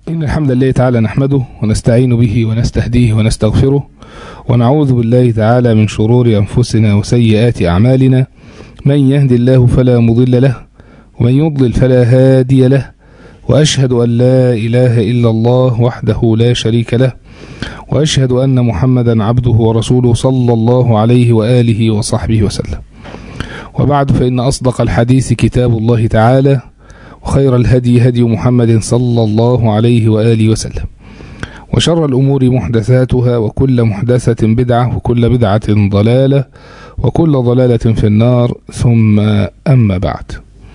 إن الحمد لله تعالى نحمده ونستعين به ونستهديه ونستغفره ونعوذ بالله تعالى من شرور أنفسنا وسيئات أعمالنا من يهد الله فلا مضل له ومن يضلل فلا هادي له وأشهد أن لا إله إلا الله وحده لا شريك له وأشهد أن محمدا عبده ورسوله صلى الله عليه وآله وصحبه وسلم وبعد فإن أصدق الحديث كتاب الله تعالى وخير الهدي هدي محمد صلى الله عليه وآله وسلم وشر الأمور محدثاتها وكل محدثة بدعة وكل بدعة ضلالة وكل ضلالة في النار ثم أما بعد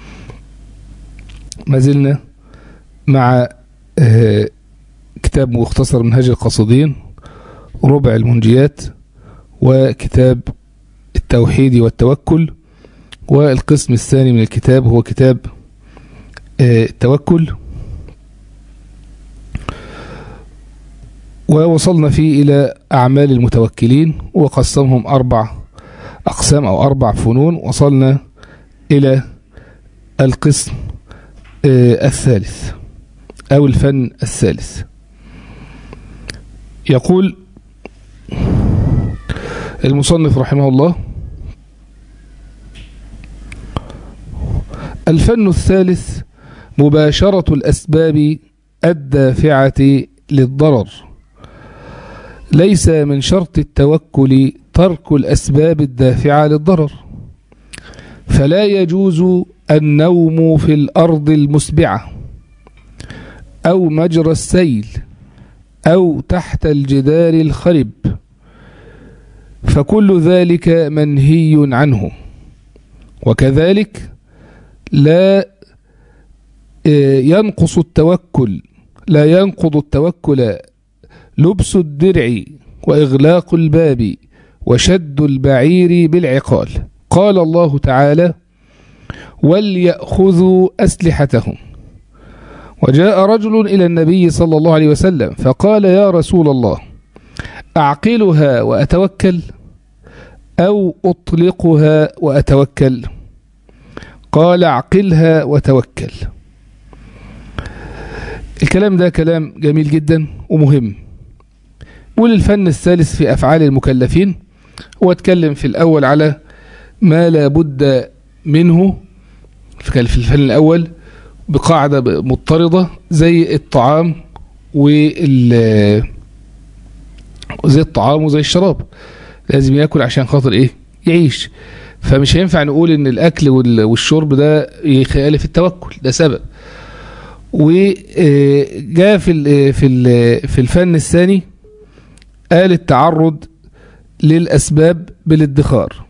ما زلنا مع كتاب مختصر منهج القصدين ربع المنجيات وكتاب التوحيد والتوكل والقسم الثاني من الكتاب هو كتاب التوكل ووصلنا فيه إلى أعمال المتوكلين وقسمهم أربع أقسام أو أربع فنون وصلنا إلى القسم الثالث أو الفن الثالث يقول المصنف رحمه الله الفن الثالث مباشرة الأسباب الدافعة للضرر ليس من شرط التوكل ترك الأسباب الدافعة للضرر فلا يجوز النوم في الأرض المسبعة أو مجرى السيل أو تحت الجدار الخرب فكل ذلك منهي عنه وكذلك لا ينقص التوكل لا ينقض التوكل لبس الدرع وإغلاق الباب وشد البعير بالعقال قال الله تعالى وليأخذوا أسلحتهم وجاء رجل إلى النبي صلى الله عليه وسلم فقال يا رسول الله أعقلها وأتوكل أو أطلقها وأتوكل قال اعقلها وتوكل الكلام ده كلام جميل جدا ومهم قول الفن الثالث في أفعال المكلفين هو اتكلم في الأول على ما لا بد منه في الفن الأول بقاعدة مضطردة زي الطعام وال زي الطعام وزي الشراب لازم ياكل عشان خاطر ايه يعيش فمش هينفع نقول ان الاكل والشرب ده يخالف التوكل ده سبب وجاء في في في الفن الثاني قال التعرض للاسباب بالادخار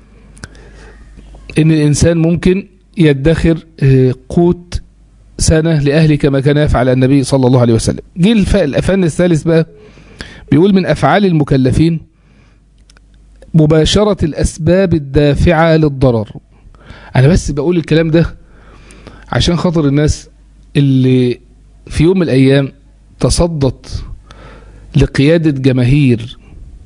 ان الانسان ممكن يدخر قوت سنة لأهله كما كان يفعل النبي صلى الله عليه وسلم جه الفن الثالث بقى بيقول من أفعال المكلفين مباشرة الأسباب الدافعة للضرر أنا بس بقول الكلام ده عشان خاطر الناس اللي في يوم من الأيام تصدت لقيادة جماهير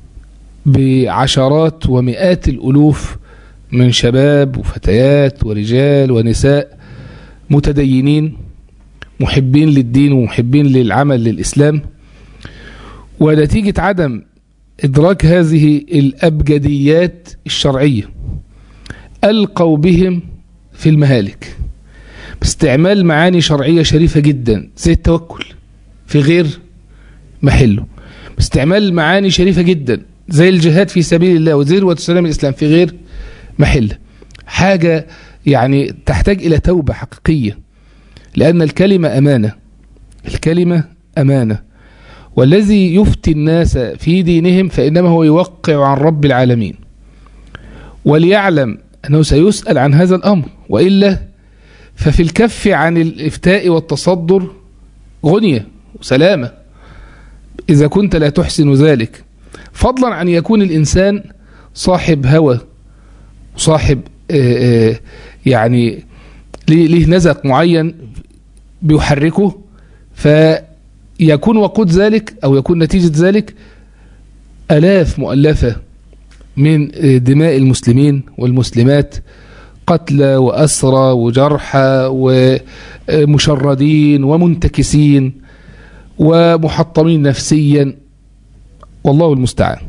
بعشرات ومئات الألوف من شباب وفتيات ورجال ونساء متدينين محبين للدين ومحبين للعمل للإسلام ونتيجة عدم إدراك هذه الأبجديات الشرعية ألقوا بهم في المهالك باستعمال معاني شرعية شريفة جدا زي التوكل في غير محله باستعمال معاني شريفة جدا زي الجهاد في سبيل الله وذروة سلام الإسلام في غير محله حاجة يعني تحتاج إلى توبة حقيقية لأن الكلمة أمانة الكلمة أمانة والذي يفتي الناس في دينهم فإنما هو يوقع عن رب العالمين وليعلم أنه سيسأل عن هذا الأمر وإلا ففي الكف عن الإفتاء والتصدر غنية وسلامة إذا كنت لا تحسن ذلك فضلا عن يكون الإنسان صاحب هوى وصاحب آآ آآ يعني ليه نزق معين بيحركه فيكون وقود ذلك أو يكون نتيجة ذلك ألاف مؤلفة من دماء المسلمين والمسلمات قتلى وأسرى وجرحى ومشردين ومنتكسين ومحطمين نفسيا والله المستعان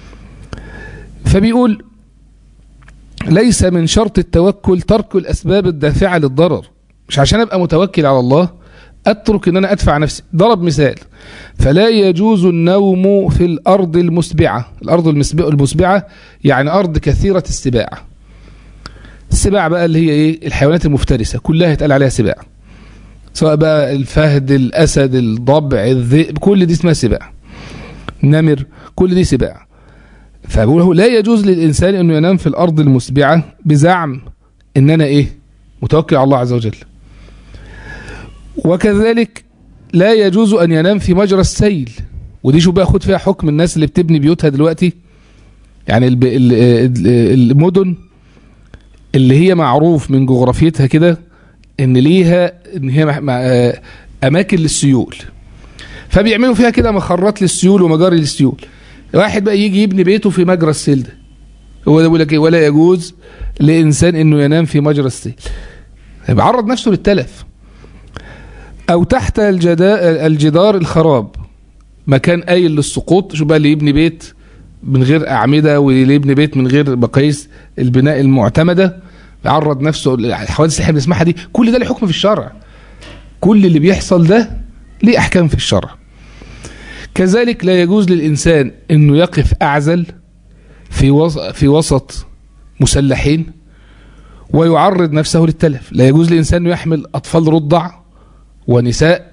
فبيقول ليس من شرط التوكل ترك الأسباب الدافعة للضرر مش عشان أبقى متوكل على الله أترك أن أنا أدفع نفسي ضرب مثال فلا يجوز النوم في الأرض المسبعة الأرض المسبعة يعني أرض كثيرة السباع السباع بقى اللي هي إيه الحيوانات المفترسة كلها يتقال عليها سباع سواء بقى الفهد الأسد الضبع الذئب كل دي اسمها سباع نمر كل دي سباع فبقول لا يجوز للإنسان أنه ينام في الأرض المسبعة بزعم أن أنا إيه متوكل على الله عز وجل وكذلك لا يجوز أن ينام في مجرى السيل ودي شو بقى خد فيها حكم الناس اللي بتبني بيوتها دلوقتي يعني المدن اللي هي معروف من جغرافيتها كده ان ليها ان هي اماكن للسيول فبيعملوا فيها كده مخرات للسيول ومجاري للسيول واحد بقى يجي يبني بيته في مجرى السيل ده هو ده بيقول لك ولا يجوز لانسان انه ينام في مجرى السيل بيعرض نفسه للتلف او تحت الجدار الخراب مكان قايل للسقوط شو بقى اللي يبني بيت من غير اعمده واللي يبني بيت من غير مقاييس البناء المعتمده يعرض نفسه الحوادث اللي احنا بنسمعها دي كل ده له حكم في الشرع كل اللي بيحصل ده ليه احكام في الشرع كذلك لا يجوز للانسان انه يقف اعزل في وسط في وسط مسلحين ويعرض نفسه للتلف لا يجوز للانسان انه يحمل اطفال رضع ونساء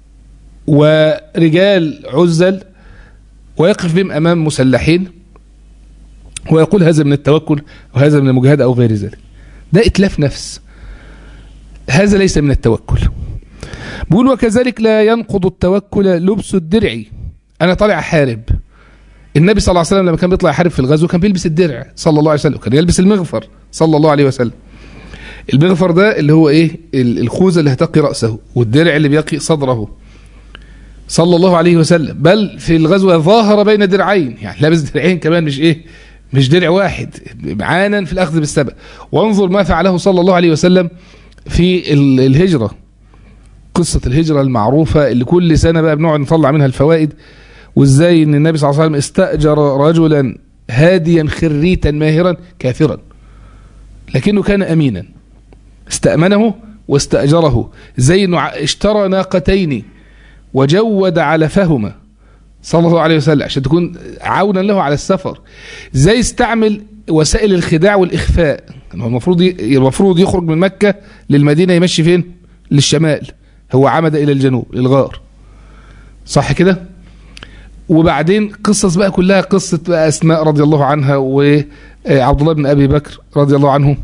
ورجال عزل ويقف بهم امام مسلحين ويقول هذا من التوكل وهذا من المجاهده او غير ذلك ده اتلاف نفس هذا ليس من التوكل بيقول وكذلك لا ينقض التوكل لبس الدرع انا طالع احارب النبي صلى الله عليه وسلم لما كان بيطلع يحارب في الغزو كان بيلبس الدرع صلى الله عليه وسلم كان يلبس المغفر صلى الله عليه وسلم المغفر ده اللي هو ايه الخوذه اللي هتقي راسه والدرع اللي بيقي صدره صلى الله عليه وسلم بل في الغزوه ظاهر بين درعين يعني لابس درعين كمان مش ايه مش درع واحد معانا في الاخذ بالسبب وانظر ما فعله صلى الله عليه وسلم في الهجره قصه الهجره المعروفه اللي كل سنه بقى بنقعد نطلع منها الفوائد وازاي ان النبي صلى الله عليه وسلم استاجر رجلا هاديا خريتا ماهرا كافرا لكنه كان امينا استامنه واستاجره زي انه اشترى ناقتين وجود علفهما صلى الله عليه وسلم عشان تكون عونا له على السفر زي استعمل وسائل الخداع والاخفاء هو المفروض المفروض يخرج من مكه للمدينه يمشي فين للشمال هو عمد الى الجنوب للغار صح كده وبعدين قصص بقى كلها قصه بقى اسماء رضي الله عنها وعبد الله بن ابي بكر رضي الله عنه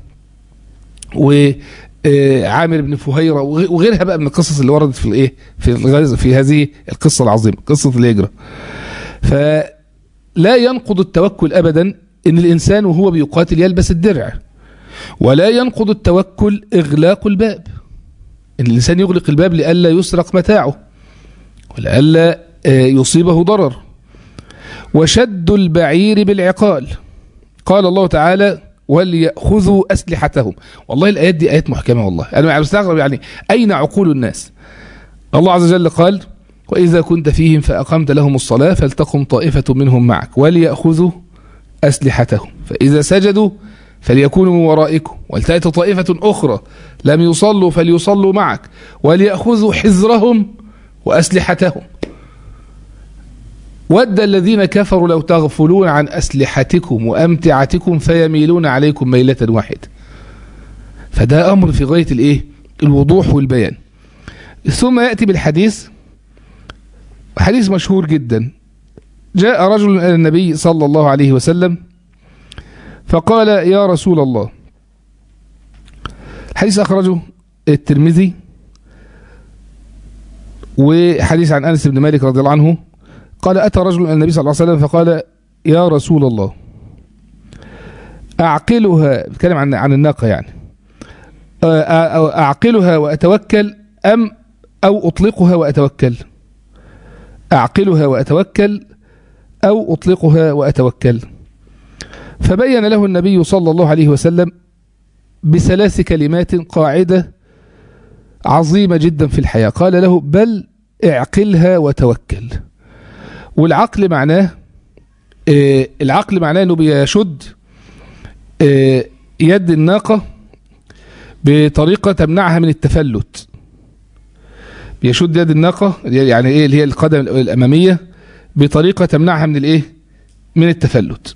وعامر بن فهيره وغيرها بقى من القصص اللي وردت في الايه في الغاز في هذه القصه العظيمه قصه الهجره فلا ينقض التوكل ابدا ان الانسان وهو بيقاتل يلبس الدرع ولا ينقض التوكل اغلاق الباب ان الانسان يغلق الباب لئلا يسرق متاعه ولئلا يصيبه ضرر وشد البعير بالعقال قال الله تعالى وليأخذوا أسلحتهم والله الآيات دي آيات محكمة والله أنا مستغرب يعني أين عقول الناس الله عز وجل قال وإذا كنت فيهم فأقمت لهم الصلاة فلتقم طائفة منهم معك وليأخذوا أسلحتهم فإذا سجدوا فليكونوا من ورائكم ولتأتي طائفة أخرى لم يصلوا فليصلوا معك وليأخذوا حذرهم وأسلحتهم ود الذين كفروا لو تغفلون عن أسلحتكم وأمتعتكم فيميلون عليكم ميلة واحدة فده أمر في غاية الإيه؟ الوضوح والبيان ثم يأتي بالحديث حديث مشهور جدا جاء رجل إلى النبي صلى الله عليه وسلم فقال يا رسول الله حديث أخرجه الترمذي وحديث عن أنس بن مالك رضي الله عنه قال أتى رجل إلى النبي صلى الله عليه وسلم فقال يا رسول الله أعقلها بتكلم عن عن الناقة يعني أعقلها وأتوكل أم أو أطلقها وأتوكل أعقلها وأتوكل أو أطلقها وأتوكل فبين له النبي صلى الله عليه وسلم بثلاث كلمات قاعدة عظيمة جدا في الحياة قال له بل اعقلها وتوكل والعقل معناه آه، العقل معناه انه بيشد آه، يد الناقة بطريقة تمنعها من التفلت بيشد يد الناقة يعني ايه اللي هي القدم الأمامية بطريقة تمنعها من الايه من التفلت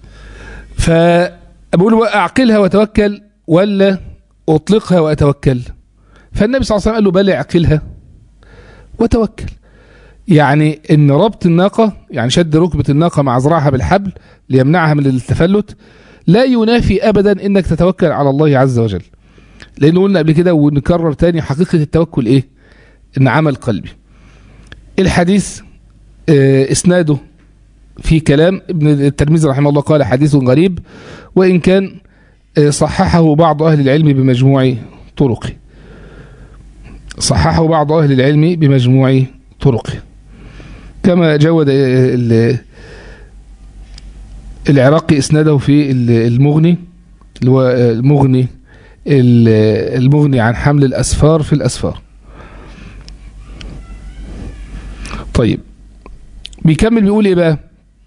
فبقول اعقلها وتوكل ولا اطلقها واتوكل فالنبي صلى الله عليه وسلم قال له بل اعقلها وتوكل يعني ان ربط الناقة يعني شد ركبة الناقة مع ذراعها بالحبل ليمنعها من التفلت لا ينافي ابدا انك تتوكل على الله عز وجل لانه قلنا قبل كده ونكرر تاني حقيقة التوكل ايه ان عمل قلبي الحديث آه، اسناده في كلام ابن الترمذي رحمه الله قال حديث غريب وان كان آه، صححه بعض اهل العلم بمجموع طرقه صححه بعض اهل العلم بمجموع طرقه كما جود آه، ال- العراقي اسناده في ال- المغني اللي هو آه، المغني ال- المغني عن حمل الاسفار في الاسفار طيب بيكمل بيقول ايه بقى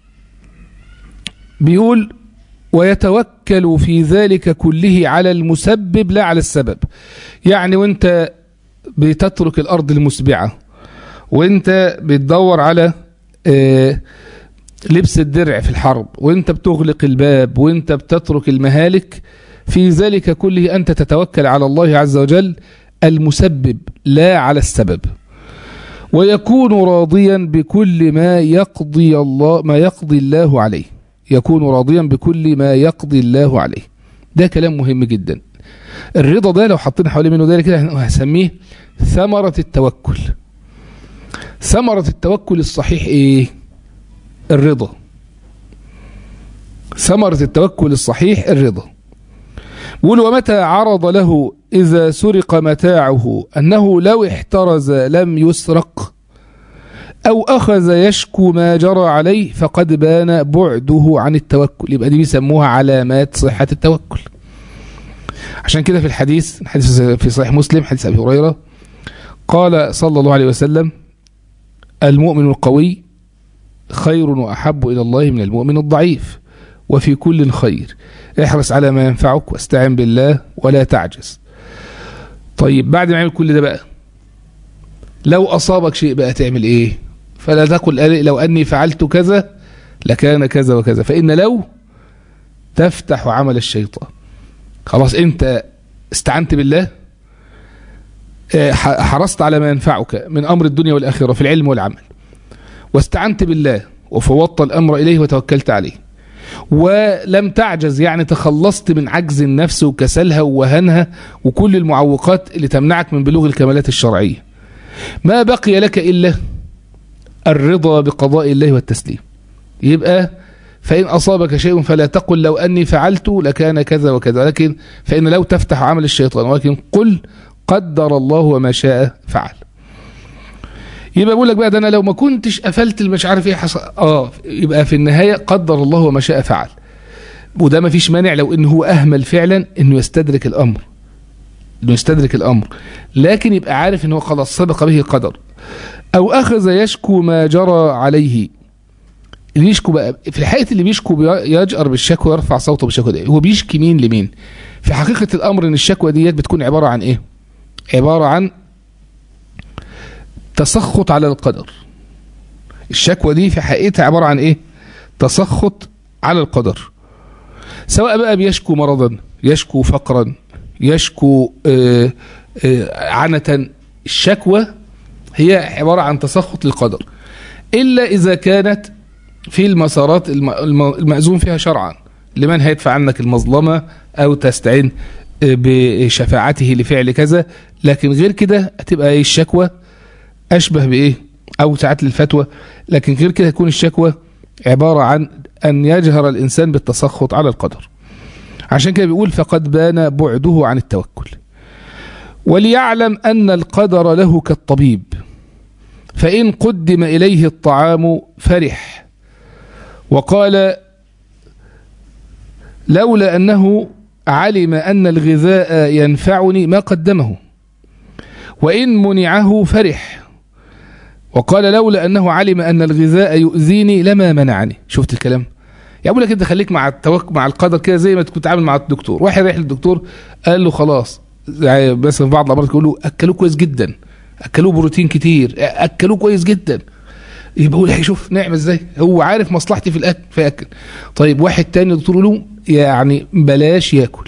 بيقول ويتوكل في ذلك كله على المسبب لا على السبب يعني وانت بتترك الارض المسبعه وانت بتدور على آه، لبس الدرع في الحرب وانت بتغلق الباب وانت بتترك المهالك في ذلك كله انت تتوكل على الله عز وجل المسبب لا على السبب ويكون راضيا بكل ما يقضي الله ما يقضي الله عليه يكون راضيا بكل ما يقضي الله عليه ده كلام مهم جدا الرضا ده لو حطينا حوالين منه ذلك كده هسميه ثمرة التوكل ثمرة التوكل الصحيح ايه الرضا ثمرة التوكل الصحيح الرضا بيقول ومتى عرض له إذا سرق متاعه أنه لو احترز لم يسرق أو أخذ يشكو ما جرى عليه فقد بان بعده عن التوكل يبقى دي بيسموها علامات صحة التوكل عشان كده في الحديث الحديث في صحيح مسلم حديث أبي هريرة قال صلى الله عليه وسلم المؤمن القوي خير وأحب إلى الله من المؤمن الضعيف وفي كل خير احرص على ما ينفعك واستعن بالله ولا تعجز طيب بعد ما يعمل كل ده بقى لو أصابك شيء بقى تعمل إيه فلا تقل لو أني فعلت كذا لكان كذا وكذا فإن لو تفتح عمل الشيطان خلاص أنت استعنت بالله آه، ح- حرصت على ما ينفعك من أمر الدنيا والآخرة في العلم والعمل واستعنت بالله وفوضت الأمر إليه وتوكلت عليه ولم تعجز يعني تخلصت من عجز النفس وكسلها ووهنها وكل المعوقات اللي تمنعك من بلوغ الكمالات الشرعية ما بقي لك إلا الرضا بقضاء الله والتسليم يبقى فإن أصابك شيء فلا تقل لو أني فعلت لكان كذا وكذا لكن فإن لو تفتح عمل الشيطان ولكن قل قدر الله وما شاء فعل يبقى بقول لك بقى ده انا لو ما كنتش قفلت مش عارف ايه حصل اه يبقى في النهايه قدر الله وما شاء فعل وده ما فيش مانع لو ان هو اهمل فعلا انه يستدرك الامر انه يستدرك الامر لكن يبقى عارف ان هو خلاص سبق به قدر او اخذ يشكو ما جرى عليه اللي يشكو بقى في الحقيقه اللي بيشكو بي- يجأر بالشكوى ويرفع صوته بالشكوى ده هو بيشكي مين لمين في حقيقه الامر ان الشكوى ديت بتكون عباره عن ايه عباره عن تسخط على القدر الشكوى دي في حقيقتها عبارة عن ايه تسخط على القدر سواء بقى بيشكو مرضا يشكو فقرا يشكو آه، آه، عنة الشكوى هي عبارة عن تسخط للقدر إلا إذا كانت في المسارات الم- الم- المأذون فيها شرعا لمن هيدفع عنك المظلمة أو تستعين آه، بشفاعته لفعل كذا لكن غير كده هتبقى ايه الشكوى أشبه بإيه أو ساعات للفتوى لكن غير كده تكون الشكوى عبارة عن أن يجهر الإنسان بالتسخط على القدر عشان كده بيقول فقد بان بعده عن التوكل وليعلم أن القدر له كالطبيب فإن قدم إليه الطعام فرح وقال لولا أنه علم أن الغذاء ينفعني ما قدمه وإن منعه فرح وقال لولا أنه علم أن الغذاء يؤذيني لما منعني شفت الكلام يعني بقول لك انت خليك مع التوك مع القدر كده زي ما كنت عامل مع الدكتور واحد رايح للدكتور قال له خلاص يعني مثلا في بعض الامراض يقول له اكلوه كويس جدا اكلوه بروتين كتير اكلوه كويس جدا يبقى هو شوف نعم ازاي هو عارف مصلحتي في الاكل فياكل طيب واحد تاني دكتور يقول له يعني بلاش ياكل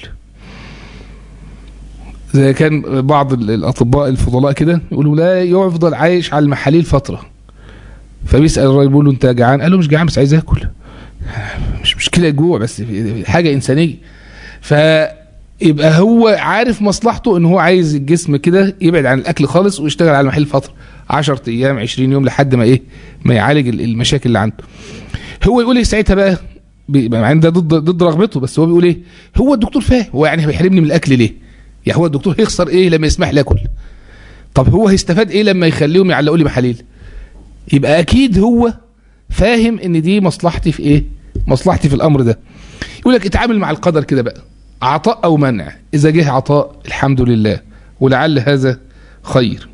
زي كان بعض الاطباء الفضلاء كده يقولوا لا يفضل عايش على المحاليل فتره فبيسال الراجل بيقول له انت جعان قال له مش جعان بس عايز اكل مش مشكله جوع بس حاجه انسانيه فيبقى هو عارف مصلحته ان هو عايز الجسم كده يبعد عن الاكل خالص ويشتغل على المحل فتره 10 ايام 20 يوم لحد ما ايه ما يعالج المشاكل اللي عنده هو يقول ايه ساعتها بقى مع ان ده ضد ضد رغبته بس هو بيقول ايه هو الدكتور فاهم هو يعني هيحرمني من الاكل ليه يعني هو الدكتور هيخسر ايه لما يسمح لي اكل طب هو هيستفاد ايه لما يخليهم يعلقوا لي محاليل يبقى اكيد هو فاهم ان دي مصلحتي في ايه مصلحتي في الامر ده يقول لك اتعامل مع القدر كده بقى عطاء او منع اذا جه عطاء الحمد لله ولعل هذا خير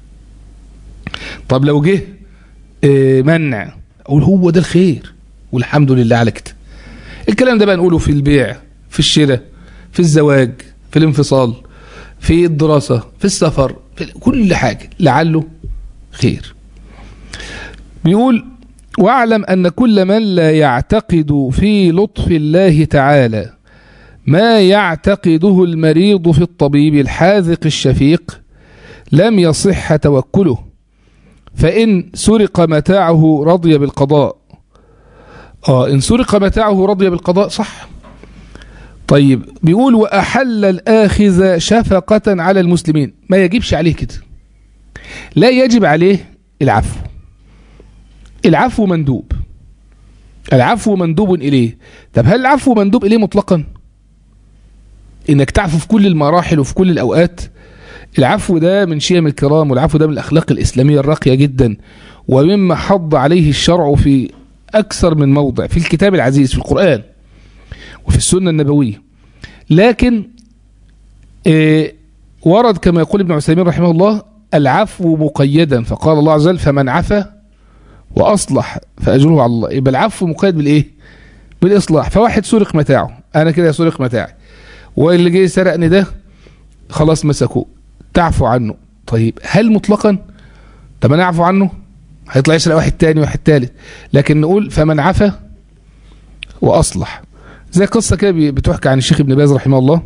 طب لو جه اه منع اقول هو ده الخير والحمد لله على كده الكلام ده بقى نقوله في البيع في الشراء في الزواج في الانفصال في الدراسة في السفر في كل حاجة لعله خير بيقول واعلم أن كل من لا يعتقد في لطف الله تعالى ما يعتقده المريض في الطبيب الحاذق الشفيق لم يصح توكله فإن سرق متاعه رضي بالقضاء آه إن سرق متاعه رضي بالقضاء صح طيب بيقول وأحل الآخذ شفقة على المسلمين ما يجبش عليه كده لا يجب عليه العفو العفو مندوب العفو مندوب إليه طب هل العفو مندوب إليه مطلقا إنك تعفو في كل المراحل وفي كل الأوقات العفو ده من شيم الكرام والعفو ده من الأخلاق الإسلامية الراقية جدا ومما حض عليه الشرع في أكثر من موضع في الكتاب العزيز في القرآن وفي السنة النبوية لكن إيه ورد كما يقول ابن عثيمين رحمه الله العفو مقيدا فقال الله عز وجل فمن عفا وأصلح فأجره على الله يبقى العفو مقيد بالإيه بالإصلاح فواحد سرق متاعه أنا كده سرق متاعي واللي جاي سرقني ده خلاص مسكوه تعفو عنه طيب هل مطلقا طب انا اعفو عنه هيطلع يسرق واحد تاني واحد تالت لكن نقول فمن عفا واصلح زي قصة كده بتحكى عن الشيخ ابن باز رحمه الله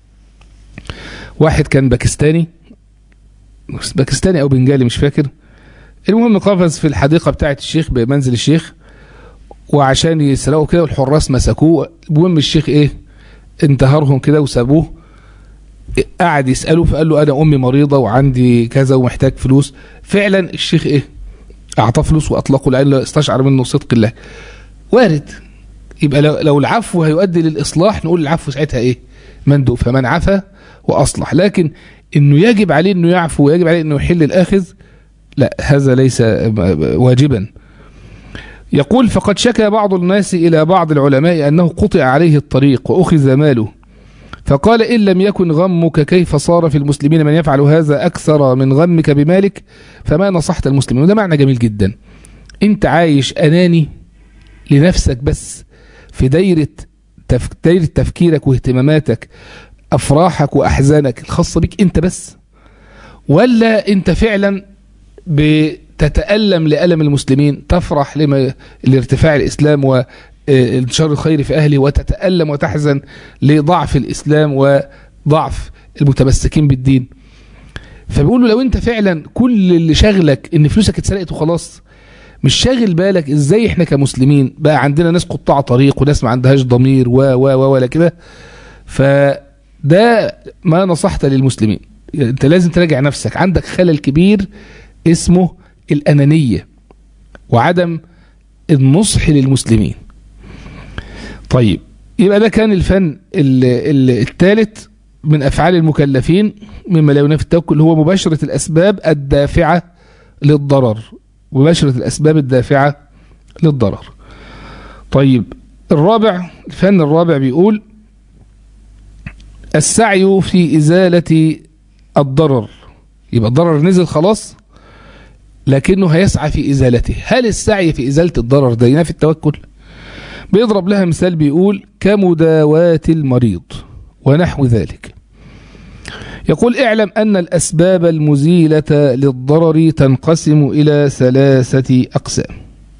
واحد كان باكستاني باكستاني او بنجالي مش فاكر المهم قفز في الحديقة بتاعة الشيخ بمنزل الشيخ وعشان يسرقوا كده والحراس مسكوه المهم الشيخ ايه انتهرهم كده وسابوه قعد يسأله فقال له أنا أمي مريضة وعندي كذا ومحتاج فلوس فعلا الشيخ إيه أعطاه فلوس وأطلقه لأنه استشعر منه صدق الله وارد يبقى لو, لو العفو هيؤدي للإصلاح نقول العفو ساعتها إيه مندوب فمن عفا وأصلح لكن إنه يجب عليه إنه يعفو ويجب عليه إنه يحل الآخذ لا هذا ليس واجبا يقول فقد شكى بعض الناس إلى بعض العلماء أنه قطع عليه الطريق وأخذ ماله فقال إن لم يكن غمك كيف صار في المسلمين من يفعل هذا أكثر من غمك بمالك فما نصحت المسلمين وده معنى جميل جدا انت عايش أناني لنفسك بس في دايرة تف... دايرة تفكيرك واهتماماتك أفراحك وأحزانك الخاصة بك انت بس ولا انت فعلا بتتألم لألم المسلمين تفرح لما لارتفاع الإسلام و انتشار الخير في أهله وتتألم وتحزن لضعف الإسلام وضعف المتمسكين بالدين فبيقولوا لو انت فعلا كل اللي شغلك ان فلوسك اتسرقت وخلاص مش شاغل بالك ازاي احنا كمسلمين بقى عندنا ناس قطاع طريق وناس ما عندهاش ضمير و و و ولا كده فده ما نصحت للمسلمين انت لازم تراجع نفسك عندك خلل كبير اسمه الأنانية وعدم النصح للمسلمين طيب يبقى ده كان الفن الثالث من أفعال المكلفين مما لا ينافي التوكل هو مباشرة الأسباب الدافعة للضرر مباشرة الأسباب الدافعة للضرر طيب الرابع الفن الرابع بيقول السعي في إزالة الضرر يبقى الضرر نزل خلاص لكنه هيسعى في إزالته هل السعي في إزالة الضرر ده ينافي التوكل بيضرب لها مثال بيقول كمداواة المريض ونحو ذلك يقول اعلم أن الأسباب المزيلة للضرر تنقسم إلى ثلاثة أقسام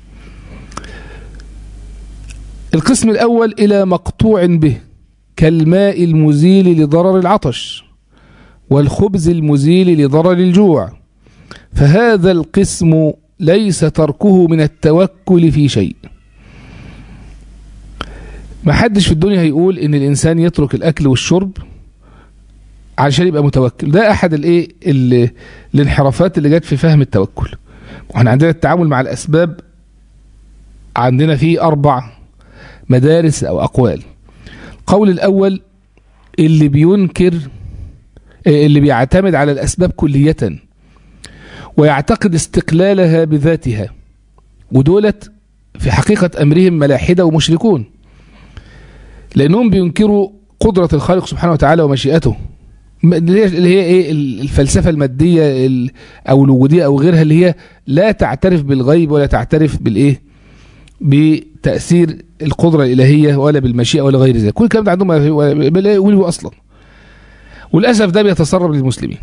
القسم الأول إلى مقطوع به كالماء المزيل لضرر العطش والخبز المزيل لضرر الجوع فهذا القسم ليس تركه من التوكل في شيء ما حدش في الدنيا هيقول ان الانسان يترك الاكل والشرب علشان يبقى متوكل ده احد الايه الانحرافات اللي جت في فهم التوكل واحنا عندنا التعامل مع الاسباب عندنا فيه اربع مدارس او اقوال القول الاول اللي بينكر اللي بيعتمد على الاسباب كليه ويعتقد استقلالها بذاتها ودولت في حقيقه امرهم ملاحده ومشركون لانهم بينكروا قدره الخالق سبحانه وتعالى ومشيئته اللي هي ايه الفلسفه الماديه او الوجوديه او غيرها اللي هي لا تعترف بالغيب ولا تعترف بالايه بتاثير القدره الالهيه ولا بالمشيئه ولا غير ذلك كل الكلام ده عندهم لا يقولوا اصلا وللاسف ده بيتسرب للمسلمين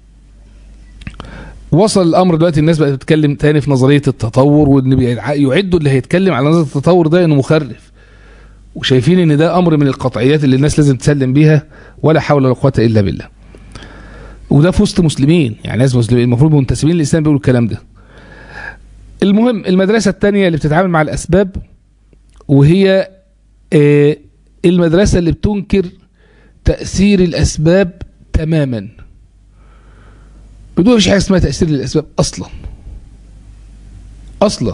وصل الامر دلوقتي الناس بقت تتكلم تاني في نظريه التطور وان يعدوا اللي هيتكلم على نظريه التطور ده انه مخرف وشايفين ان ده امر من القطعيات اللي الناس لازم تسلم بيها ولا حول ولا قوه الا بالله وده في وسط مسلمين يعني ناس مسلمين المفروض منتسبين للاسلام بيقولوا الكلام ده المهم المدرسه الثانيه اللي بتتعامل مع الاسباب وهي المدرسه اللي بتنكر تاثير الاسباب تماما بدون حاجه اسمها تاثير للاسباب اصلا اصلا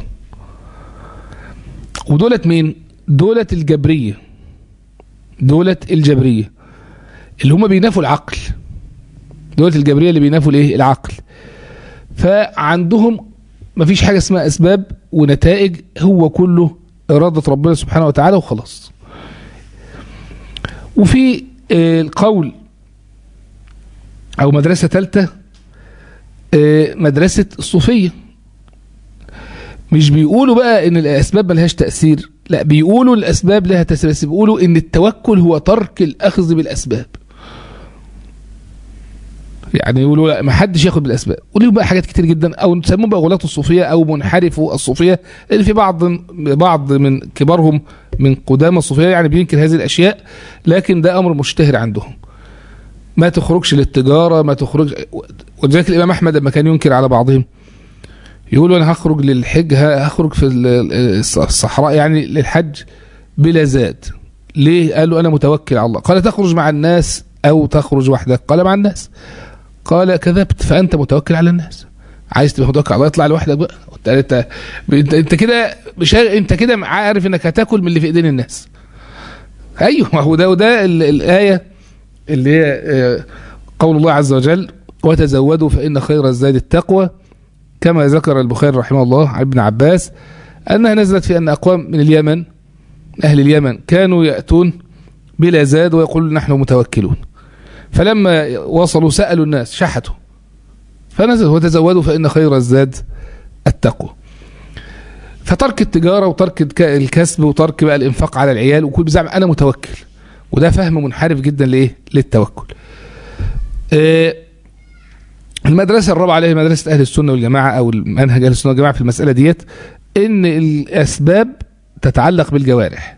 ودولت مين دولة الجبرية دولة الجبرية اللي هم بينافوا العقل دولة الجبرية اللي بينافوا الايه العقل فعندهم مفيش حاجة اسمها اسباب ونتائج هو كله إرادة ربنا سبحانه وتعالى وخلاص وفي القول أو مدرسة ثالثة مدرسة الصوفية مش بيقولوا بقى ان الاسباب ملهاش تاثير لا بيقولوا الاسباب لها تاثير بس بيقولوا ان التوكل هو ترك الاخذ بالاسباب يعني يقولوا لا ما حدش ياخد بالاسباب وليهم بقى حاجات كتير جدا او نسموهم بقى غلاة الصوفيه او منحرفوا الصوفيه اللي في بعض بعض من كبارهم من قدامى الصوفيه يعني بينكر هذه الاشياء لكن ده امر مشتهر عندهم ما تخرجش للتجاره ما تخرجش ولذلك الامام احمد لما كان ينكر على بعضهم يقول انا هخرج للحج هخرج في الصحراء يعني للحج بلا زاد ليه قال له انا متوكل على الله قال تخرج مع الناس او تخرج وحدك قال مع الناس قال كذبت فانت متوكل على الناس عايز تبقى متوكل على الله اطلع لوحدك بقى انت انت, انت كده مش انت كده عارف انك هتاكل من اللي في ايدين الناس ايوه ما هو ده وده الايه اللي هي قول الله عز وجل وتزودوا فان خير الزاد التقوى كما ذكر البخاري رحمه الله عن ابن عباس أنها نزلت في أن أقوام من اليمن أهل اليمن كانوا يأتون بلا زاد ويقولون نحن متوكلون فلما وصلوا سألوا الناس شحتوا فنزل وتزودوا فإن خير الزاد التقوى فترك التجارة وترك الكسب وترك بقى الإنفاق على العيال وكل بزعم أنا متوكل وده فهم منحرف جدا لإيه للتوكل آه المدرسة الرابعة اللي هي مدرسة أهل السنة والجماعة أو المنهج أهل السنة والجماعة في المسألة ديت إن الأسباب تتعلق بالجوارح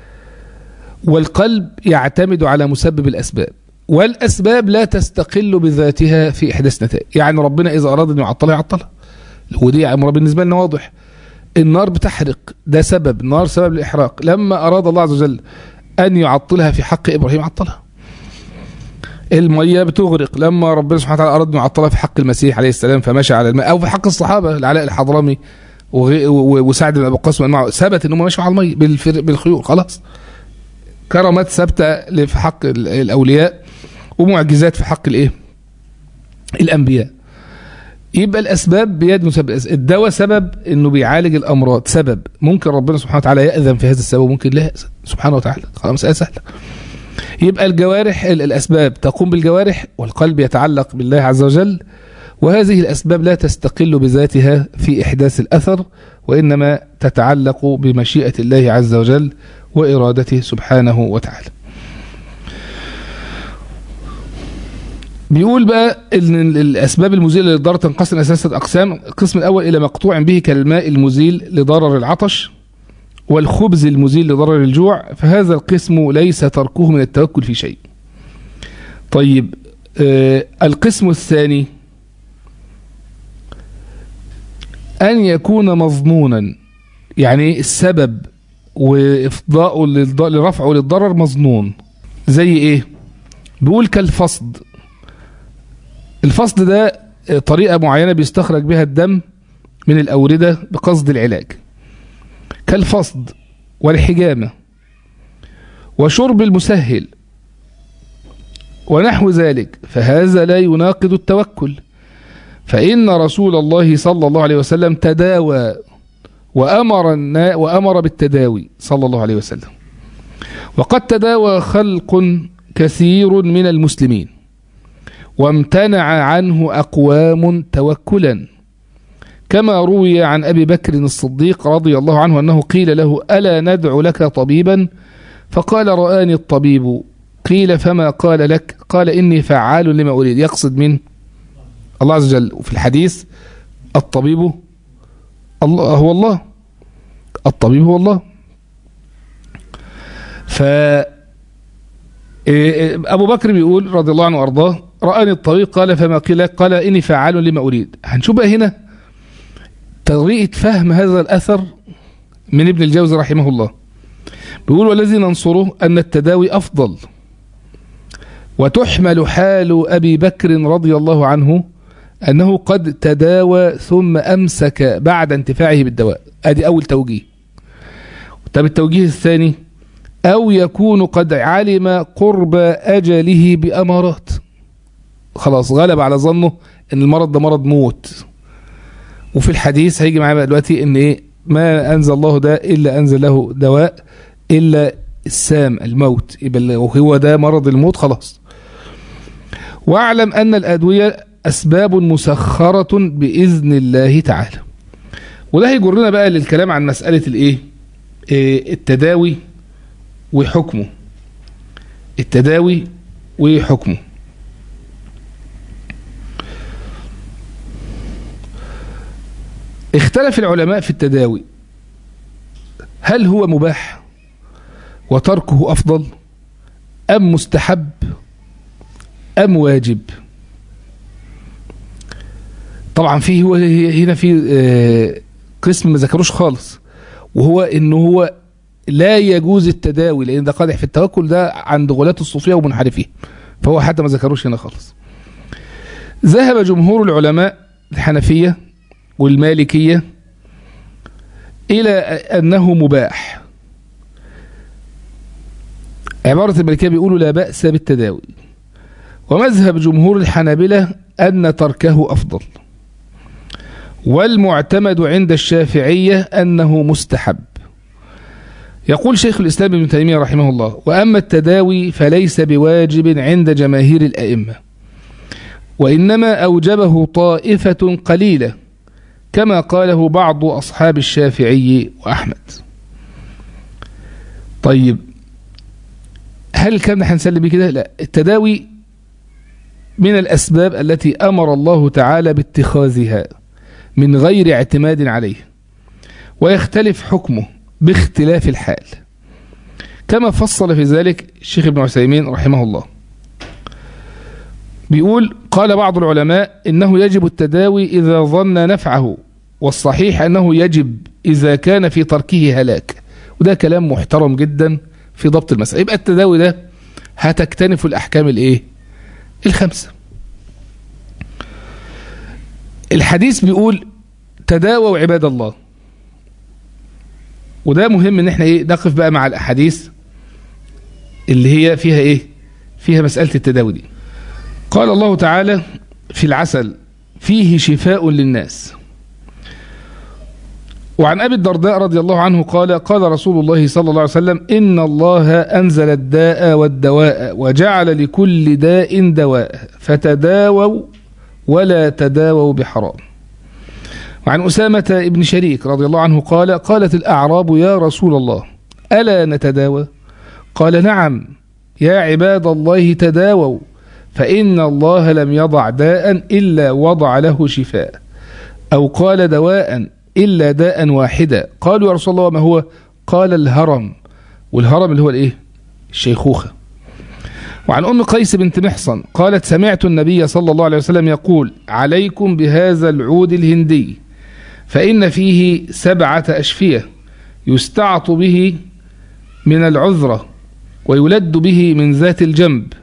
والقلب يعتمد على مسبب الأسباب والأسباب لا تستقل بذاتها في إحداث نتائج يعني ربنا إذا أراد أن يعطلها يعطلها ودي أمر بالنسبة لنا واضح النار بتحرق ده سبب النار سبب الإحراق لما أراد الله عز وجل أن يعطلها في حق إبراهيم عطلها المية بتغرق لما ربنا سبحانه وتعالى أراد أن يعطلها في حق المسيح عليه السلام فمشى على الماء أو في حق الصحابة العلاء الحضرمي وسعد بن أبو قاسم معه ثبت أنهم مشوا على المية بالخيول خلاص كرامات ثابتة في حق الأولياء ومعجزات في حق الإيه الأنبياء يبقى الأسباب بيد مسبب الدواء سبب أنه بيعالج الأمراض سبب ممكن ربنا سبحانه وتعالى يأذن في هذا السبب وممكن لا يأذن سبحانه وتعالى خلاص مسألة سهلة يبقى الجوارح الأسباب تقوم بالجوارح والقلب يتعلق بالله عز وجل وهذه الأسباب لا تستقل بذاتها في إحداث الأثر وإنما تتعلق بمشيئة الله عز وجل وإرادته سبحانه وتعالى بيقول بقى ان الاسباب المزيله للضرر تنقسم الى ثلاثه اقسام القسم الاول الى مقطوع به كالماء المزيل لضرر العطش والخبز المزيل لضرر الجوع فهذا القسم ليس تركه من التوكل في شيء طيب آه القسم الثاني أن يكون مظنونا يعني السبب وإفضاءه لرفعه للضرر مظنون زي إيه بيقول كالفصد الفصد ده طريقة معينة بيستخرج بها الدم من الأوردة بقصد العلاج كالفصد والحجامة وشرب المسهل ونحو ذلك فهذا لا يناقض التوكل فإن رسول الله صلى الله عليه وسلم تداوى وأمر, النا وأمر بالتداوي صلى الله عليه وسلم وقد تداوى خلق كثير من المسلمين وامتنع عنه أقوام توكلا كما روي عن أبي بكر الصديق رضي الله عنه أنه قيل له ألا ندعو لك طبيبا فقال رآني الطبيب قيل فما قال لك قال إني فعال لما أريد يقصد من الله عز وجل وفي الحديث الطبيب الله هو الله الطبيب هو الله ف أبو بكر بيقول رضي الله عنه وأرضاه رآني الطبيب قال فما قيل قال إني فعال لما أريد هنشوف بقى هنا طريقة فهم هذا الأثر من ابن الجوزي رحمه الله بيقول والذي ننصره أن التداوي أفضل وتحمل حال أبي بكر رضي الله عنه أنه قد تداوى ثم أمسك بعد انتفاعه بالدواء أدي أول توجيه طب التوجيه الثاني أو يكون قد علم قرب أجله بأمارات خلاص غلب على ظنه أن المرض ده مرض موت وفي الحديث هيجي معايا بقى دلوقتي أن إيه ما أنزل الله ده إلا أنزل له دواء إلا السام الموت يبقى وهو ده مرض الموت خلاص واعلم أن الأدوية أسباب مسخرة بإذن الله تعالى وده هيجرنا بقى للكلام عن مسألة الإيه إيه التداوي وحكمه التداوي وحكمه اختلف العلماء في التداوي هل هو مباح وتركه أفضل أم مستحب أم واجب طبعا فيه هو هنا في قسم ما ذكروش خالص وهو انه هو لا يجوز التداوي لان ده قادح في التوكل ده عند غلاة الصوفيه ومنحرفيه فهو حتى ما ذكروش هنا خالص ذهب جمهور العلماء الحنفيه والمالكيه الى انه مباح عباره المالكيه بيقولوا لا باس بالتداوي ومذهب جمهور الحنابلة أن تركه أفضل والمعتمد عند الشافعية أنه مستحب يقول شيخ الإسلام ابن تيمية رحمه الله وأما التداوي فليس بواجب عند جماهير الأئمة وإنما أوجبه طائفة قليلة كما قاله بعض أصحاب الشافعي وأحمد طيب هل الكلام ده هنسلم بيه كده؟ لا التداوي من الأسباب التي أمر الله تعالى باتخاذها من غير اعتماد عليه ويختلف حكمه باختلاف الحال كما فصل في ذلك الشيخ ابن عثيمين رحمه الله بيقول قال بعض العلماء إنه يجب التداوي إذا ظن نفعه والصحيح أنه يجب إذا كان في تركه هلاك وده كلام محترم جدا في ضبط المسألة يبقى التداوي ده هتكتنف الأحكام الإيه الخمسة الحديث بيقول تداووا عباد الله وده مهم ان احنا ايه نقف بقى مع الاحاديث اللي هي فيها ايه فيها مسألة التداوي دي قال الله تعالى في العسل فيه شفاء للناس وعن أبي الدرداء رضي الله عنه قال قال رسول الله صلى الله عليه وسلم إن الله أنزل الداء والدواء وجعل لكل داء دواء فتداووا ولا تداووا بحرام وعن أسامة بن شريك رضي الله عنه قال قالت الأعراب يا رسول الله ألا نتداوى قال نعم يا عباد الله تداووا فإن الله لم يضع داء إلا وضع له شفاء أو قال دواء إلا داء واحدا قالوا يا رسول الله ما هو قال الهرم والهرم اللي هو الإيه الشيخوخة وعن أم قيس بنت محصن قالت سمعت النبي صلى الله عليه وسلم يقول عليكم بهذا العود الهندي فإن فيه سبعة أشفية يستعط به من العذرة ويلد به من ذات الجنب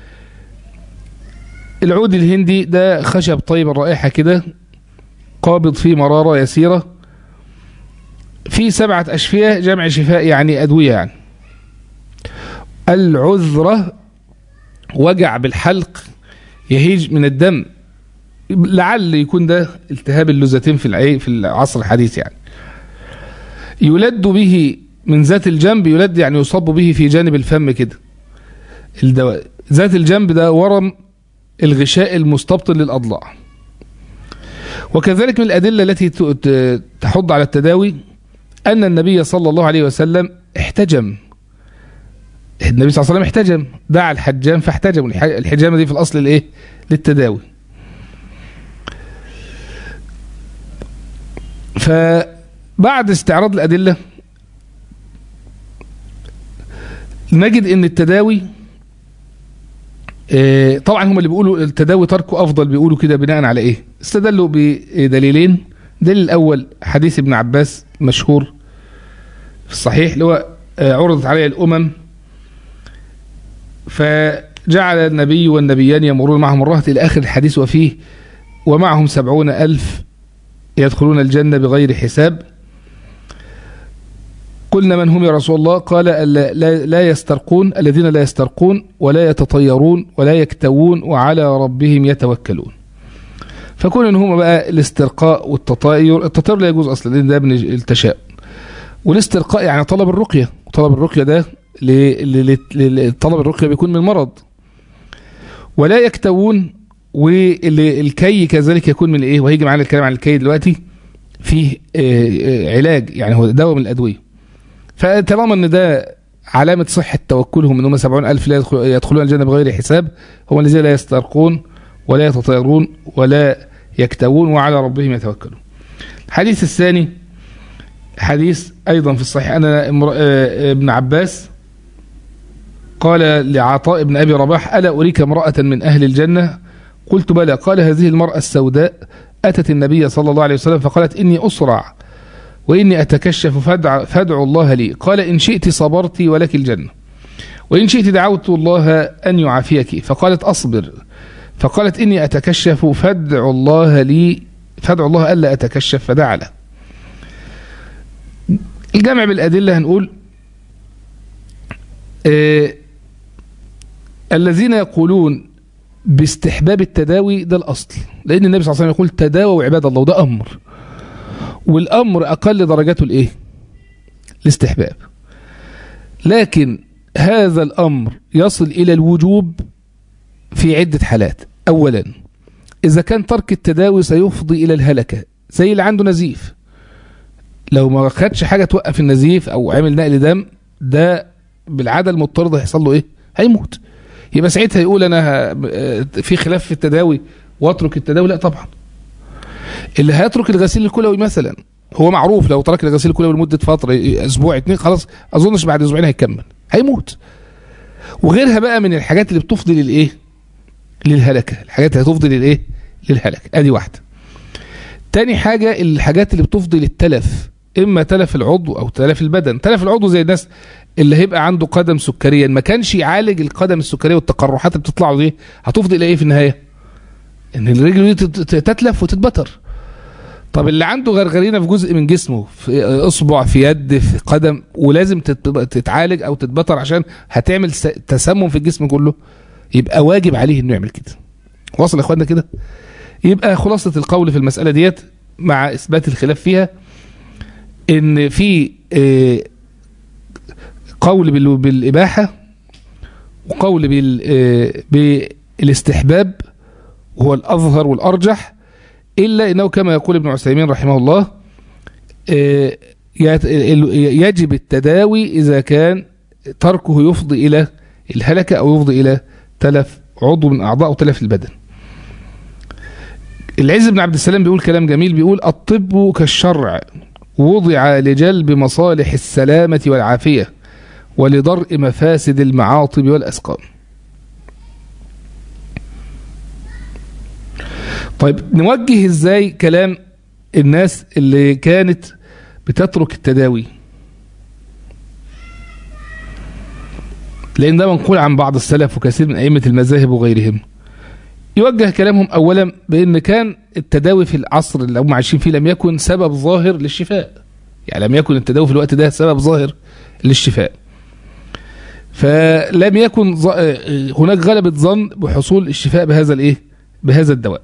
العود الهندي ده خشب طيب الرائحة كده قابض فيه مرارة يسيرة في سبعة أشفية جمع شفاء يعني أدوية يعني العذرة وجع بالحلق يهيج من الدم لعل يكون ده التهاب اللزتين في العي في العصر الحديث يعني يلد به من ذات الجنب يلد يعني يصب به في جانب الفم كده الدواء ذات الجنب ده ورم الغشاء المستبطن للأضلاع وكذلك من الأدلة التي تحض على التداوي أن النبي صلى الله عليه وسلم احتجم النبي صلى الله عليه وسلم احتجم دعا الحجام فاحتجم الحجامة دي في الأصل الايه للتداوي فبعد استعراض الأدلة نجد ان التداوي اه طبعا هم اللي بيقولوا التداوي تركه افضل بيقولوا كده بناء على ايه استدلوا بدليلين الدليل الاول حديث ابن عباس مشهور في الصحيح اللي هو اه عرضت عليه الامم فجعل النبي والنبيان يمرون معهم الرهط الى اخر الحديث وفيه ومعهم سبعون الف يدخلون الجنة بغير حساب قلنا من هم يا رسول الله قال لا, لا يسترقون الذين لا يسترقون ولا يتطيرون ولا يكتوون وعلى ربهم يتوكلون فكون ان هم بقى الاسترقاء والتطاير التطير لا يجوز اصلا لان ده من التشاؤم والاسترقاء يعني طلب الرقيه وطلب الرقيه ده طلب الرقيه بيكون من مرض ولا يكتوون والكي كذلك يكون من ايه وهيجي معانا الكلام عن الكي دلوقتي فيه علاج يعني هو دواء من الادويه فطالما ان ده علامة صحة توكلهم ان هم 70000 لا يدخلون الجنة بغير حساب هم الذين لا يسترقون ولا يتطيرون ولا يكتوون وعلى ربهم يتوكلون الحديث الثاني حديث ايضا في الصحيح انا ابن عباس قال لعطاء بن ابي رباح الا اريك امراه من اهل الجنه قلت بلى قال هذه المراه السوداء اتت النبي صلى الله عليه وسلم فقالت اني اسرع واني اتكشف فادع فادعوا الله لي قال ان شئت صبرت ولك الجنه وان شئت دعوت الله ان يعافيك فقالت اصبر فقالت اني اتكشف فادعوا الله لي فادعوا الله الا اتكشف فدعا له الجمع بالادله هنقول آه الذين يقولون باستحباب التداوي ده الاصل لان النبي صلى الله عليه وسلم يقول تداووا عباد الله وده امر والامر اقل درجاته الايه الاستحباب لكن هذا الامر يصل الى الوجوب في عده حالات اولا اذا كان ترك التداوي سيفضي الى الهلكه زي اللي عنده نزيف لو ما خدش حاجه توقف النزيف او عمل نقل دم ده بالعاده المضطرد هيحصل له ايه هيموت يبقى ساعتها يقول انا في خلاف في التداوي واترك التداوي لا طبعا اللي هيترك الغسيل الكلوي مثلا هو معروف لو ترك الغسيل الكلوي لمده فتره اسبوع اتنين خلاص اظنش بعد اسبوعين هيكمل هيموت وغيرها بقى من الحاجات اللي بتفضي للايه للهلكه الحاجات اللي هتفضي للايه للهلكه ادي واحده تاني حاجه الحاجات اللي بتفضي للتلف اما تلف العضو او تلف البدن تلف العضو زي الناس اللي هيبقى عنده قدم سكريا ما كانش يعالج القدم السكريه والتقرحات اللي بتطلع له دي هتفضي الى ايه في النهايه ان الرجل دي تتلف وتتبتر طب اللي عنده غرغرينه في جزء من جسمه في اصبع في يد في قدم ولازم تتعالج او تتبتر عشان هتعمل تسمم في الجسم كله يبقى واجب عليه انه يعمل كده واصل يا اخوانا كده يبقى خلاصه القول في المساله ديت مع اثبات الخلاف فيها ان في قول بالاباحه وقول بالاستحباب وهو الأظهر والأرجح إلا أنه كما يقول ابن عثيمين رحمه الله آه، يت- يجب التداوي إذا كان تركه يفضي إلى الهلكة أو يفضي إلى تلف عضو من أعضاء أو تلف البدن العز بن عبد السلام بيقول كلام جميل بيقول الطب كالشرع وضع لجلب مصالح السلامة والعافية ولضرء مفاسد المعاطب والأسقام طيب نوجه ازاي كلام الناس اللي كانت بتترك التداوي لان ده منقول عن بعض السلف وكثير من ائمه المذاهب وغيرهم يوجه كلامهم اولا بان كان التداوي في العصر اللي هم عايشين فيه لم يكن سبب ظاهر للشفاء يعني لم يكن التداوي في الوقت ده سبب ظاهر للشفاء فلم يكن ظ... هناك غلبة ظن بحصول الشفاء بهذا الايه بهذا الدواء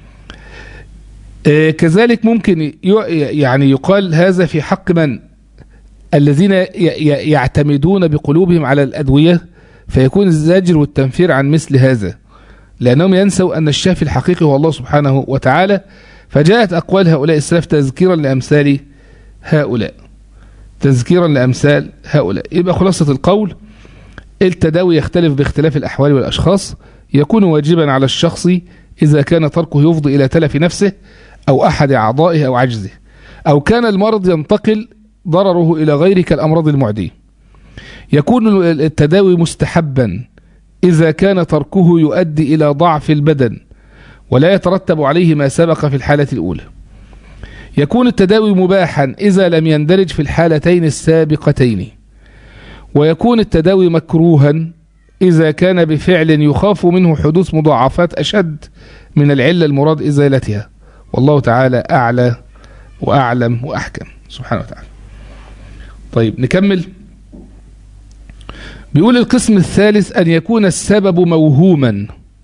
آه، كذلك ممكن ي... يعني يقال هذا في حق من الذين ي... ي... يعتمدون بقلوبهم على الأدوية فيكون الزاجر والتنفير عن مثل هذا لأنهم ينسوا أن الشافي الحقيقي هو الله سبحانه وتعالى فجاءت أقوال هؤلاء السلف تذكيرا لأمثال هؤلاء تذكيرا لأمثال هؤلاء يبقى خلاصة القول التداوي يختلف باختلاف الأحوال والأشخاص يكون واجبا على الشخص إذا كان تركه يفضي إلى تلف نفسه أو أحد أعضائه أو عجزه أو كان المرض ينتقل ضرره إلى غيره كالأمراض المعدية يكون التداوي مستحبا إذا كان تركه يؤدي إلى ضعف البدن ولا يترتب عليه ما سبق في الحالة الأولى يكون التداوي مباحا إذا لم يندرج في الحالتين السابقتين ويكون التداوي مكروها إذا كان بفعل يخاف منه حدوث مضاعفات أشد من العلة المراد إزالتها والله تعالى أعلى وأعلم وأحكم سبحانه وتعالى طيب نكمل بيقول القسم الثالث أن يكون السبب موهوما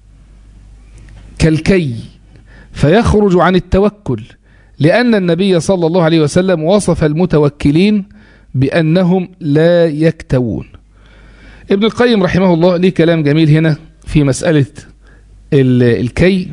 كالكي فيخرج عن التوكل لأن النبي صلى الله عليه وسلم وصف المتوكلين بأنهم لا يكتوون ابن القيم رحمه الله ليه كلام جميل هنا في مسألة الكي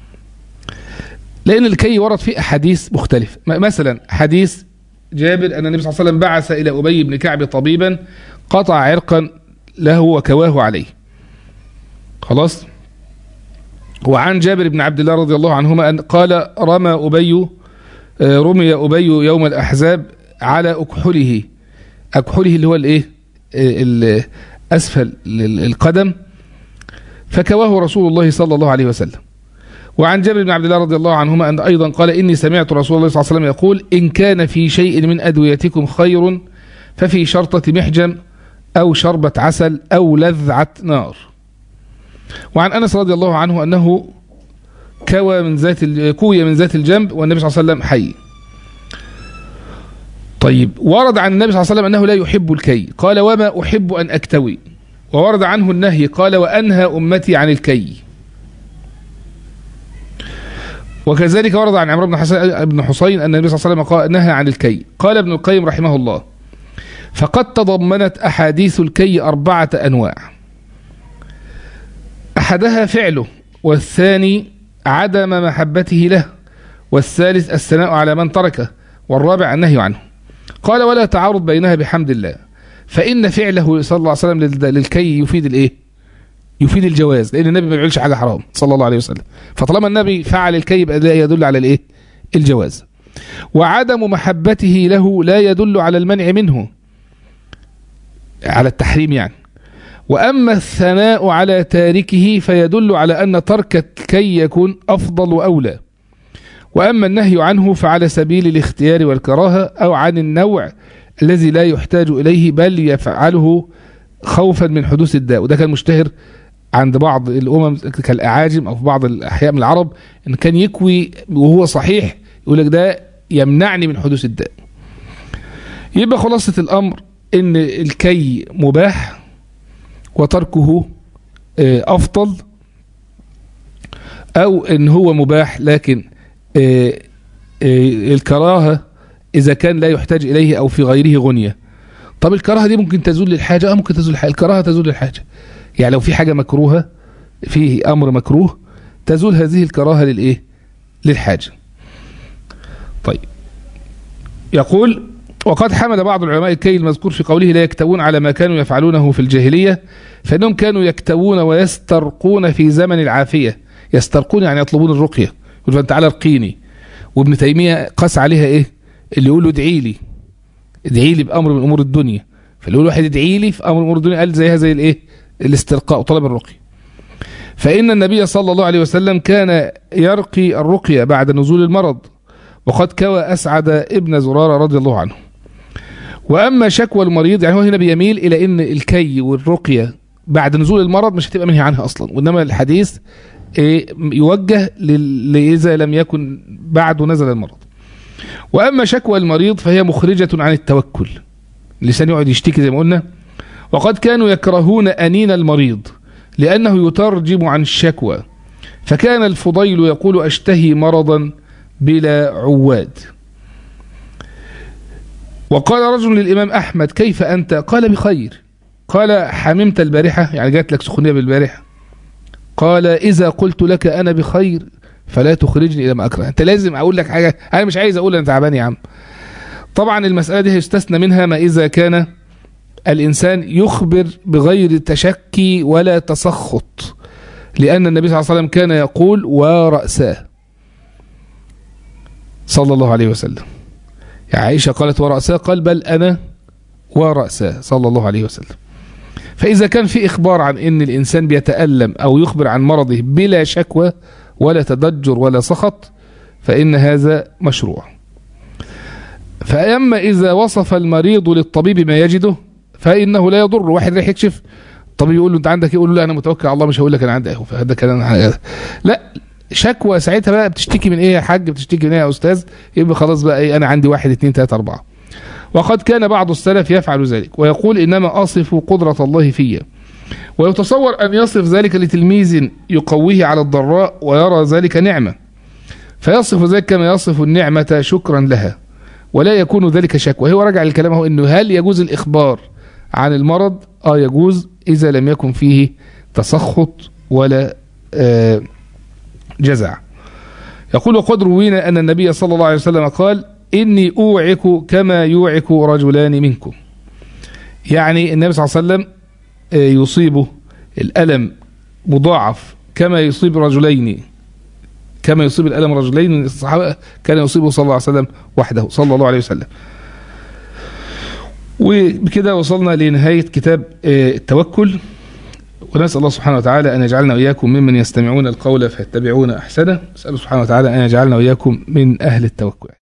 لأن الكي ورد فيه أحاديث مختلفة مثلا حديث جابر أن النبي صلى الله عليه وسلم بعث إلى أبي بن كعب طبيبا قطع عرقا له وكواه عليه خلاص وعن جابر بن عبد الله رضي الله عنهما أن قال رمى أبي رمي أبي يوم الأحزاب على أكحله أكحله اللي هو الإيه أسفل القدم فكواه رسول الله صلى الله عليه وسلم وعن جابر بن عبد الله رضي الله عنهما أن أيضا قال إني سمعت رسول الله صلى الله عليه وسلم يقول إن كان في شيء من أدويتكم خير ففي شرطة محجم أو شربة عسل أو لذعة نار وعن أنس رضي الله عنه أنه كوى من ذات كوي من ذات الجنب والنبي صلى الله عليه وسلم حي طيب ورد عن النبي صلى الله عليه وسلم أنه لا يحب الكي قال وما أحب أن أكتوي وورد عنه النهي قال وأنهى أمتي عن الكي وكذلك ورد عن عمرو بن حسين بن حسين أن النبي صلى الله عليه وسلم قال نهى عن الكي قال ابن القيم رحمه الله فقد تضمنت أحاديث الكي أربعة أنواع أحدها فعله والثاني عدم محبته له والثالث الثناء على من تركه والرابع النهي عنه قال ولا تعارض بينها بحمد الله فإن فعله صلى الله عليه وسلم للكي يفيد الإيه يفيد الجواز لأن النبي ما بيعملش حاجة حرام صلى الله عليه وسلم فطالما النبي فعل الكي يبقى ده يدل على الإيه الجواز وعدم محبته له لا يدل على المنع منه على التحريم يعني وأما الثناء على تاركه فيدل على أن ترك الكي يكون أفضل وأولى وأما النهي عنه فعلى سبيل الاختيار والكراهة أو عن النوع الذي لا يحتاج إليه بل يفعله خوفا من حدوث الداء وده كان مشتهر عند بعض الأمم كالأعاجم أو في بعض الأحياء من العرب إن كان يكوي وهو صحيح يقول لك ده يمنعني من حدوث الداء يبقى خلاصة الأمر إن الكي مباح وتركه أفضل أو إن هو مباح لكن الكراهة إذا كان لا يحتاج إليه أو في غيره غنية طب الكراهة دي ممكن تزول للحاجة أه ممكن تزول الحاجة الكراهة تزول للحاجة يعني لو في حاجة مكروهة فيه أمر مكروه تزول هذه الكراهة للإيه للحاجة طيب يقول وقد حمل بعض العلماء الكي المذكور في قوله لا يكتوون على ما كانوا يفعلونه في الجاهلية فإنهم كانوا يكتوون ويسترقون في زمن العافية يسترقون يعني يطلبون الرقية يقول تعالى ارقيني وابن تيمية قاس عليها ايه اللي يقول له ادعي لي ادعي لي بأمر من أمور الدنيا فاللي يقول واحد ادعي لي في أمر من أمور الدنيا قال زيها زي الايه الاسترقاء وطلب الرقية فإن النبي صلى الله عليه وسلم كان يرقي الرقية بعد نزول المرض وقد كوى أسعد ابن زرارة رضي الله عنه وأما شكوى المريض يعني هو هنا بيميل إلى أن الكي والرقية بعد نزول المرض مش هتبقى منهي عنها أصلا وإنما الحديث يوجه إذا لم يكن بعد نزل المرض وأما شكوى المريض فهي مخرجة عن التوكل اللسان يقعد يشتكي زي ما قلنا وقد كانوا يكرهون أنين المريض لأنه يترجم عن الشكوى فكان الفضيل يقول أشتهي مرضا بلا عواد وقال رجل للإمام أحمد كيف أنت قال بخير قال حممت البارحة يعني جات لك سخونية بالبارحة قال إذا قلت لك أنا بخير فلا تخرجني إلى ما أكره أنت لازم أقول لك حاجة أنا مش عايز أقول أنا تعبان يا عم طبعا المسألة دي يستثنى منها ما إذا كان الإنسان يخبر بغير تشكي ولا تسخط لأن النبي صلى الله عليه وسلم كان يقول ورأساه صلى الله عليه وسلم يا عائشة قالت ورأساه قال بل أنا ورأساه صلى الله عليه وسلم فإذا كان في إخبار عن أن الإنسان بيتألم أو يخبر عن مرضه بلا شكوى ولا تضجر ولا سخط فإن هذا مشروع فأما إذا وصف المريض للطبيب ما يجده فإنه لا يضر واحد رايح يكشف الطبيب يقول له أنت عندك يقول له لا أنا متوكل على الله مش هقول لك أنا عندي أهو فهذا كلام لا شكوى ساعتها بقى بتشتكي من ايه يا حاج بتشتكي من ايه يا استاذ يبقى خلاص بقى ايه انا عندي واحد اتنين تلاته اربعه وقد كان بعض السلف يفعل ذلك ويقول انما اصف قدره الله في ويتصور ان يصف ذلك لتلميذ يقويه على الضراء ويرى ذلك نعمه فيصف ذلك كما يصف النعمه شكرا لها ولا يكون ذلك شكوى هو رجع للكلام هو انه هل يجوز الاخبار عن المرض اه يجوز اذا لم يكن فيه تسخط ولا آه جزع يقول وقد روينا أن النبي صلى الله عليه وسلم قال إني أوعك كما يوعك رجلان منكم يعني النبي صلى الله عليه وسلم يصيبه الألم مضاعف كما يصيب رجلين كما يصيب الألم رجلين من الصحابة كان يصيبه صلى الله عليه وسلم وحده صلى الله عليه وسلم وبكده وصلنا لنهاية كتاب التوكل ونسأل الله سبحانه وتعالى أن يجعلنا وإياكم ممن يستمعون القول فيتبعون أحسنه نسأل سبحانه وتعالى أن يجعلنا وإياكم من أهل التوكل